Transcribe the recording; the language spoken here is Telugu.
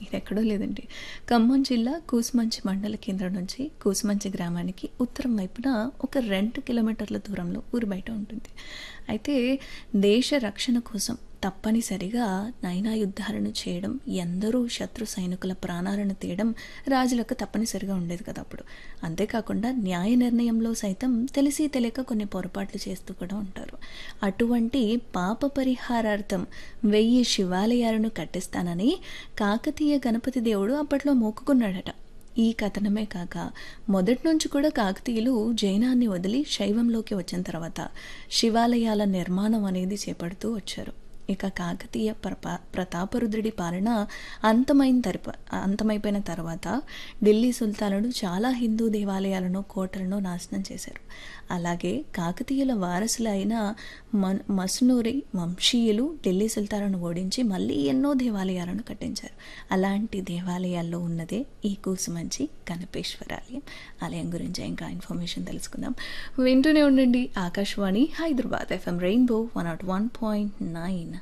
ఎక్కడో లేదండి ఖమ్మం జిల్లా కూసుమంచి మండల కేంద్రం నుంచి కూసుమంచి గ్రామానికి ఉత్తరం వైపున ఒక రెండు కిలోమీటర్ల దూరంలో ఊరు బయట ఉంటుంది అయితే దేశ రక్షణ కోసం తప్పనిసరిగా నైనా యుద్ధాలను చేయడం ఎందరో శత్రు సైనికుల ప్రాణాలను తీయడం రాజులకు తప్పనిసరిగా ఉండేది కదా అప్పుడు అంతేకాకుండా న్యాయ నిర్ణయంలో సైతం తెలిసి తెలియక కొన్ని పొరపాట్లు చేస్తూ కూడా ఉంటారు అటువంటి పాప పరిహారార్థం వెయ్యి శివాలయాలను కట్టిస్తానని కాకతీయ గణపతి దేవుడు అప్పట్లో మొక్కుకున్నాడట ఈ కథనమే కాక మొదటి నుంచి కూడా కాకతీయులు జైనాన్ని వదిలి శైవంలోకి వచ్చిన తర్వాత శివాలయాల నిర్మాణం అనేది చేపడుతూ వచ్చారు ఇక కాకతీయ ప్రపా ప్రతాపరుద్రుడి పాలన అంతమైన తరప అంతమైపోయిన తర్వాత ఢిల్లీ సుల్తానుడు చాలా హిందూ దేవాలయాలను కోటలను నాశనం చేశారు అలాగే కాకతీయుల వారసులైన మన్ మస్నూరి వంశీయులు ఢిల్లీ సుల్తాను ఓడించి మళ్ళీ ఎన్నో దేవాలయాలను కట్టించారు అలాంటి దేవాలయాల్లో ఉన్నదే ఈ కూసుమంచి గణపేశ్వర ఆలయం ఆలయం గురించి ఇంకా ఇన్ఫర్మేషన్ తెలుసుకుందాం వింటూనే ఉండండి Akashvani Hyderabad FM rainbow one nought one point nine